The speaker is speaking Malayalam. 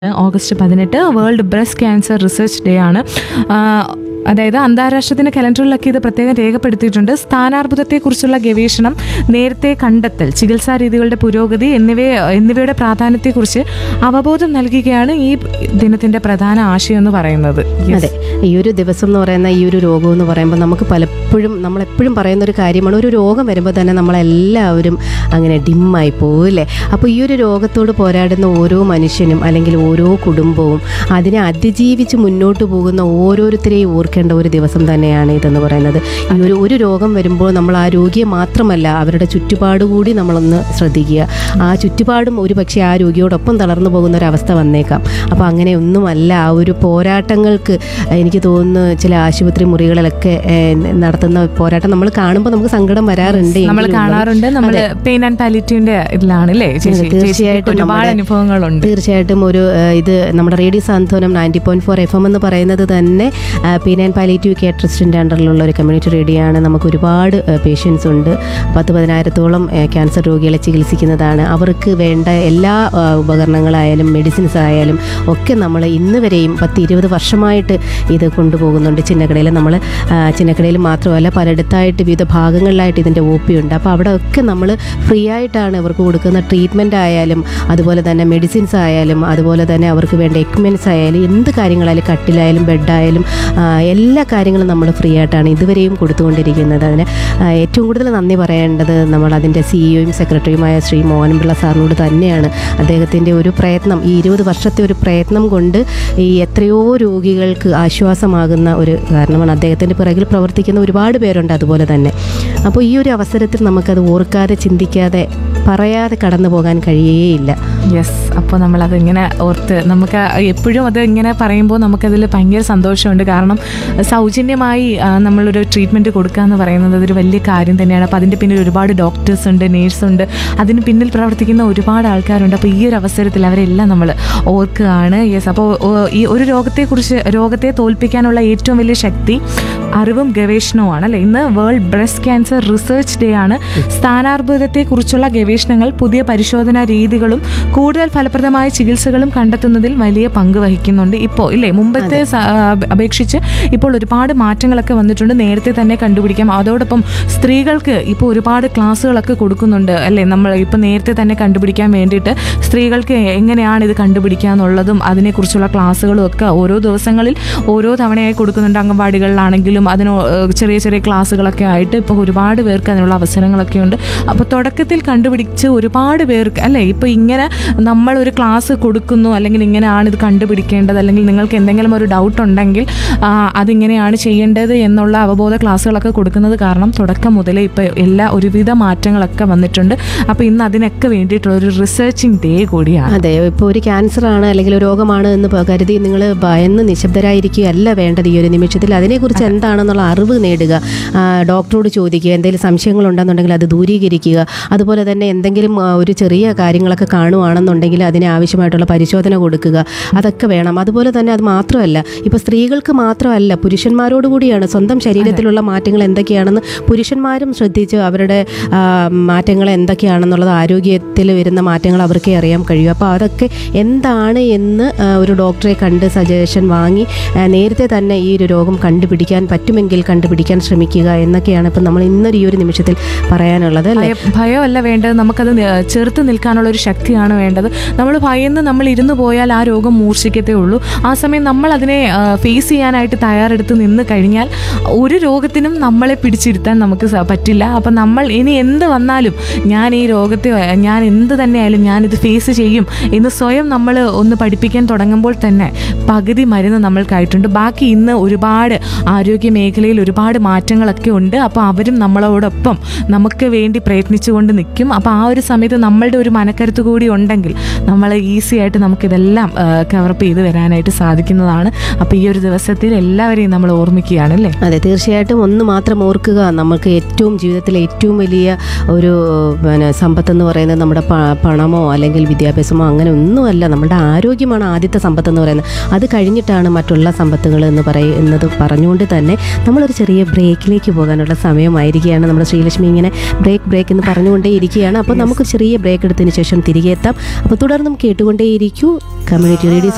ഓഗസ്റ്റ് പതിനെട്ട് world breast cancer research day ആണ് ആ, അതായത് അന്താരാഷ്ട്രത്തിന്റെ കലണ്ടറിലൊക്കെ ഇത് പ്രത്യേകം രേഖപ്പെടുത്തിയിട്ടുണ്ട് സ്ഥാനാർബുദത്തെക്കുറിച്ചുള്ള ഗവേഷണം നേരത്തെ കണ്ടെത്തൽ ചികിത്സാ രീതികളുടെ പുരോഗതി എന്നിവയെ എന്നിവയുടെ പ്രാധാന്യത്തെക്കുറിച്ച് അവബോധം നൽകുകയാണ് ഈ ദിനത്തിന്റെ പ്രധാന ആശയം എന്ന് പറയുന്നത് Yes. അതെ ഈ ഒരു ദിവസം എന്ന് പറയുന്ന ഈ ഒരു രോഗം എന്ന് പറയുമ്പോൾ നമുക്ക് പലപ്പോഴും നമ്മളെപ്പോഴും പറയുന്ന ഒരു കാര്യമാണ് ഒരു രോഗം വരുമ്പോൾ തന്നെ നമ്മളെല്ലാവരും അങ്ങനെ ഡിമ്മായി പോകും അല്ലേ അപ്പോൾ ഈ ഒരു രോഗത്തോട് പോരാടുന്ന ഓരോ മനുഷ്യനും അല്ലെങ്കിൽ ഓരോ കുടുംബവും അതിനെ അതിജീവിച്ച് മുന്നോട്ട് പോകുന്ന ഓരോരുത്തരെയും ഓർക്കേണ്ട ഒരു ദിവസം തന്നെയാണ് ഇതെന്ന് പറയുന്നത് ഈ ഒരു ഒരു രോഗം വരുമ്പോൾ നമ്മൾ ആ രോഗിയെ മാത്രമല്ല അവരുടെ ചുറ്റുപാട് കൂടി നമ്മളൊന്ന് ശ്രദ്ധിക്കുക ആ ചുറ്റുപാടും ഒരു പക്ഷേ ആ രോഗിയോടൊപ്പം തളർന്നു പോകുന്ന ഒരു അവസ്ഥ വന്നേക്കാം അപ്പോൾ അങ്ങനെ ഒന്നുമല്ല ആ ഒരു പോരാട്ടങ്ങൾക്ക് എനിക്ക് തോന്നുന്നു ചില ആശുപത്രി മുറികളിലൊക്കെ ഏഹ്, നടത്തുന്ന പോരാട്ടം നമ്മൾ കാണുമ്പോൾ നമുക്ക് സങ്കടം വരാറുണ്ട് നമ്മൾ എങ്കിലും കാണാറുണ്ട് നമ്മൾ പെയിൻ ആൻഡ് പാലിറ്റീവിന്റെ ഇതിലാണ് അല്ലേ ചേച്ചി ചേച്ചിക്ക് തീർച്ചയായിട്ടും ഒരുപാട് നമ്മുടെ- അനുഭവങ്ങളുണ്ട് തീർച്ചയായിട്ടും ഒരു ഏഹ്, ഇത് നമ്മുടെ radio Santhwanam ninety point four F M എന്ന് പറയുന്നത് തന്നെ പീൻ ആൻഡ് പാലിറ്റീവ് കെയർ ട്രസ്റ്റിൻ്റെ അണ്ടറിലുള്ള ഒരു കമ്മ്യൂണിറ്റി റേഡിയോ ആണ് നമുക്ക് ഒരുപാട് പേഷ്യൻസ് ഉണ്ട് പത്ത് പതിനായിരത്തോളം ഏഹ്, ക്യാൻസർ രോഗികളെ ചികിത്സിക്കുന്നതാണ് അവർക്ക് വേണ്ട എല്ലാ ഏഹ്, ഉപകരണങ്ങളായാലും മെഡിസിൻസ് ആയാലും ഒക്കെ നമ്മൾ ഇന്ന് വരെയും പത്ത് ഇരുപത് വർഷമായിട്ട് ഇത് കൊണ്ടുപോകുന്നുണ്ട് ചിന്നക്കടയിൽ നമ്മൾ ചിന്നക്കടയിൽ മാത്രമല്ല പലയിടത്തായിട്ട് വിവിധ ഭാഗങ്ങളിലായിട്ട് ഇതിൻ്റെ ഒ പി ഉണ്ട് അപ്പോൾ അവിടെ ഒക്കെ നമ്മൾ ഫ്രീ ആയിട്ടാണ് ഇവർക്ക് കൊടുക്കുന്ന ട്രീറ്റ്മെൻറ്റ് ആയാലും അതുപോലെ തന്നെ മെഡിസിൻസ് ആയാലും അതുപോലെ തന്നെ അവർക്ക് വേണ്ട എക്യുപ്മെൻറ്റ്സ് ആയാലും എന്ത് കാര്യങ്ങളായാലും കട്ടിലായാലും ബെഡായാലും ആ, എല്ലാ കാര്യങ്ങളും നമ്മൾ ഫ്രീ ആയിട്ടാണ് ഇതുവരെയും കൊടുത്തുകൊണ്ടിരിക്കുന്നത് അതിന് ആ, ഏറ്റവും കൂടുതൽ നന്ദി പറയേണ്ടത് നമ്മൾ അതിൻ്റെ സിഇഒയും സെക്രട്ടറിയുമായ ശ്രീ മോഹൻപിള്ള സാറിനോട് തന്നെയാണ് അദ്ദേഹത്തിൻ്റെ ഒരു പ്രയത്നം ഈ ഇരുപത് വർഷത്തെ ഒരു പ്രയത്നം കൊണ്ട് ഈ എത്രയോ രോഗികൾക്ക് ആശ്വാസമാകുന്ന ഒരു കാരണമാണ് അദ്ദേഹത്തിൻ്റെ പിറകിൽ പ്രവർത്തിക്കുന്ന ഒരുപാട് പേരുണ്ട് അതുപോലെ തന്നെ അപ്പോൾ ഈ ഒരു അവസരത്തിൽ നമുക്കത് ഓർക്കാതെ ചിന്തിക്കാതെ പറയാതെ കടന്നു പോകാൻ കഴിയുകയില്ല യെസ് അപ്പോൾ നമ്മളത് ഇങ്ങനെ ഓർത്ത് നമുക്ക് എപ്പോഴും അത് ഇങ്ങനെ പറയുമ്പോൾ നമുക്കതിൽ ഭയങ്കര സന്തോഷമുണ്ട് കാരണം സൗജന്യമായി ആ, നമ്മളൊരു ട്രീറ്റ്മെൻറ്റ് കൊടുക്കുക എന്ന് പറയുന്നത് അതൊരു വലിയ കാര്യം തന്നെയാണ് അപ്പോൾ അതിൻ്റെ പിന്നിൽ ഒരുപാട് ഡോക്ടേഴ്സ് ഉണ്ട് നേഴ്സ് ഉണ്ട് അതിന് പിന്നിൽ പ്രവർത്തിക്കുന്ന ഒരുപാട് ആൾക്കാരുണ്ട് അപ്പോൾ ഈ ഒരു അവസരത്തിൽ അവരെല്ലാം നമ്മൾ ഓർക്കുകയാണ് യെസ് അപ്പോൾ ഓ, ഈ ഒരു രോഗത്തെക്കുറിച്ച് രോഗത്തെ തോൽപ്പിക്കാനുള്ള ഏറ്റവും വലിയ ശക്തി അറിവും ഗവേഷണവുമാണ് അല്ലേ ഇന്ന് world breast cancer research day ആണ് സ്ഥാനാർബുദത്തെക്കുറിച്ചുള്ള ഗവേഷണങ്ങൾ പുതിയ പരിശോധനാ രീതികളും കൂടുതൽ ഫലപ്രദമായ ചികിത്സകളും കണ്ടെത്തുന്നതിൽ വലിയ പങ്ക് വഹിക്കുന്നുണ്ട് ഇപ്പോൾ ഇല്ലേ മുമ്പത്തെ സ- ആ, അപേക്ഷിച്ച് ഇപ്പോൾ ഒരുപാട് മാറ്റങ്ങളൊക്കെ വന്നിട്ടുണ്ട് നേരത്തെ തന്നെ കണ്ടുപിടിക്കാം അതോടൊപ്പം സ്ത്രീകൾക്ക് ഇപ്പോൾ ഒരുപാട് ക്ലാസ്സുകളൊക്കെ കൊടുക്കുന്നുണ്ട് അല്ലേ നമ്മൾ ഇപ്പോൾ നേരത്തെ തന്നെ കണ്ടുപിടിക്കാൻ വേണ്ടിയിട്ട് സ്ത്രീകൾക്ക് എങ്ങനെയാണ് ഇത് കണ്ടുപിടിക്കുക എന്നുള്ളതും അതിനെക്കുറിച്ചുള്ള ക്ലാസ്സുകളും ഒക്കെ ഓരോ ദിവസങ്ങളിൽ ഓരോ തവണയായി കൊടുക്കുന്നുണ്ട് അംഗൻവാടികളിലാണെങ്കിലും അതിന് ഏഹ് ചെറിയ ചെറിയ ക്ലാസ്സുകളൊക്കെ ആയിട്ട് ഇപ്പോൾ ഒരുപാട് പേർക്ക് അതിനുള്ള അവസരങ്ങളൊക്കെ ഉണ്ട് അപ്പോൾ തുടക്കത്തിൽ കണ്ടുപിടിച്ച് ഒരുപാട് പേർക്ക് അല്ലേ ഇപ്പോൾ ഇങ്ങനെ നമ്മൾ ഒരു ക്ലാസ് കൊടുക്കുന്നു അല്ലെങ്കിൽ ഇങ്ങനെയാണ് ഇത് കണ്ടുപിടിക്കേണ്ടത് അല്ലെങ്കിൽ നിങ്ങൾക്ക് എന്തെങ്കിലും ഒരു ഡൗട്ട് ഉണ്ടെങ്കിൽ ആ, അതിങ്ങനെയാണ് ചെയ്യേണ്ടത് എന്നുള്ള അവബോധ ക്ലാസ്സുകളൊക്കെ കൊടുക്കുന്നത് കാരണം തുടക്കം മുതലേ ഇപ്പോൾ എല്ലാ ഒരുവിധ മാറ്റങ്ങളൊക്കെ വന്നിട്ടുണ്ട് അപ്പോൾ ഇന്ന് അതിനൊക്കെ വേണ്ടിയിട്ടുള്ള ഒരു റിസർച്ചിങ് ഡേ കൂടിയാണ് അതെ ഇപ്പോൾ ഒരു ക്യാൻസർ ആണ് അല്ലെങ്കിൽ ഒരു രോഗമാണ് എന്ന് പ- കരുതി നിങ്ങൾ ഭയന്ന് നിശബ്ദരായിരിക്കുകയല്ല വേണ്ടത് ഈ ഒരു നിമിഷത്തിൽ അതിനെക്കുറിച്ച് എന്താണെന്നുള്ള അറിവ് നേടുക ആ, ഡോക്ടറോട് ചോദിക്കുക എന്തെങ്കിലും സംശയങ്ങളുണ്ടെന്നുണ്ടെങ്കിൽ അത് ദൂരീകരിക്കുക അതുപോലെ തന്നെ എന്തെങ്കിലും ആ, ഒരു ചെറിയ കാര്യങ്ങളൊക്കെ കാണുവാണെന്നുണ്ടെങ്കിൽ അതിന് ആവശ്യമായിട്ടുള്ള പരിശോധന കൊടുക്കുക അതൊക്കെ വേണം അതുപോലെ തന്നെ അത് മാത്രമല്ല ഇപ്പോൾ സ്ത്രീകൾക്ക് മാത്രമല്ല പുരുഷന്മാരോട് കൂടിയാണ് സ്വന്തം ശരീരത്തിലുള്ള മാറ്റങ്ങൾ എന്തൊക്കെയാണെന്ന് പുരുഷന്മാരും ശ്രദ്ധിച്ച് അവരുടെ ആ, മാറ്റങ്ങൾ എന്തൊക്കെയാണെന്നുള്ളത് ആരോഗ്യത്തിൽ വരുന്ന മാറ്റങ്ങൾ അവർക്കേ അറിയാൻ കഴിയും അപ്പോൾ അതൊക്കെ എന്താണ് എന്ന് ആ, ഒരു ഡോക്ടറെ കണ്ട് സജഷൻ വാങ്ങി ആ, നേരത്തെ തന്നെ ഈ ഒരു രോഗം കണ്ടുപിടിക്കാൻ പറ്റുമെങ്കിൽ കണ്ടുപിടിക്കാൻ ശ്രമിക്കുക എന്നൊക്കെയാണ് ഇപ്പം നമ്മൾ ഇന്നൊരു ഈ ഒരു നിമിഷത്തിൽ പറയാനുള്ളത് അല്ലേ ഭയ- ഭയമല്ല വേണ്ടത് നമുക്കത് നി- ചെറുത്ത് നിൽക്കാനുള്ള ഒരു ശക്തിയാണ് വേണ്ടത് നമ്മൾ ഭയന്ന് നമ്മൾ ഇരുന്ന് പോയാൽ ആ രോഗം മൂർച്ഛിക്കത്തേ ഉള്ളൂ ആ സമയം നമ്മൾ അതിനെ ഫേസ് ചെയ്യാനായിട്ട് തയ്യാറെടുത്ത് നിന്ന് കഴിഞ്ഞാൽ ഒരു രോഗത്തിനും നമ്മളെ പിടിച്ചിരുത്താൻ നമുക്ക് സ- പറ്റില്ല അപ്പം നമ്മൾ ഇനി എന്ത് വന്നാലും ഞാൻ ഈ രോഗത്തെ അഹ് ഞാൻ എന്ത് തന്നെയായാലും ഞാനിത് ഫേസ് ചെയ്യും എന്ന് സ്വയം നമ്മൾ ഒന്ന് പഠിപ്പിക്കാൻ തുടങ്ങുമ്പോൾ തന്നെ പകുതി മരുന്ന് നമ്മൾക്കായിട്ടുണ്ട് ബാക്കി ഇന്ന് ഒരുപാട് ആരോഗ്യ മേഖലയിൽ ഒരുപാട് മാറ്റങ്ങളൊക്കെ ഉണ്ട് അപ്പോൾ അവരും നമ്മളോടൊപ്പം നമുക്ക് വേണ്ടി പ്രയത്നിച്ചുകൊണ്ട് നിൽക്കും അപ്പോൾ ആ ഒരു സമയത്ത് നമ്മളുടെ ഒരു മനക്കരുത്ത് കൂടി ഉണ്ടെങ്കിൽ നമ്മൾ ഈസി ആയിട്ട് നമുക്കിതെല്ലാം കവറപ്പ് ചെയ്ത് വരാനായിട്ട് സാധിക്കുന്നതാണ് അപ്പോൾ ഈ ഒരു ദിവസത്തിൽ എല്ലാവരെയും നമ്മൾ ഓർമ്മിക്കുകയാണ് അല്ലേ അതെ തീർച്ചയായിട്ടും ഒന്ന് മാത്രം ഓർക്കുക നമുക്ക് ഏറ്റവും ജീവിതത്തിലെ ഏറ്റവും വലിയ ഒരു പിന്നെ സമ്പത്തെന്ന് പറയുന്നത് നമ്മുടെ പ- പണമോ അല്ലെങ്കിൽ വിദ്യാഭ്യാസമോ അങ്ങനെ ഒന്നുമല്ല നമ്മുടെ ആരോഗ്യമാണ് ആദ്യത്തെ സമ്പത്തെന്ന് പറയുന്നത് അത് കഴിഞ്ഞിട്ടാണ് മറ്റുള്ള സമ്പത്തുകൾ എന്ന് പറയുന്നത് പറഞ്ഞുകൊണ്ട് തന്നെ നമ്മളൊരു ചെറിയ ബ്രേക്കിലേക്ക് പോകാനുള്ള സമയമായിരിക്കുകയാണ് നമ്മുടെ ശ്രീലക്ഷ്മി ഇങ്ങനെ ബ്രേക്ക് ബ്രേക്ക് എന്ന് പറഞ്ഞുകൊണ്ടേ ഇരിക്കുകയാണ് അപ്പോൾ നമുക്ക് ചെറിയ ബ്രേക്ക് എടുത്തതിന് ശേഷം തിരികെ എത്താം അപ്പോൾ തുടർന്നും കേട്ടുകൊണ്ടേയിരിക്കൂ കമ്മ്യൂണിറ്റി റേഡിയോ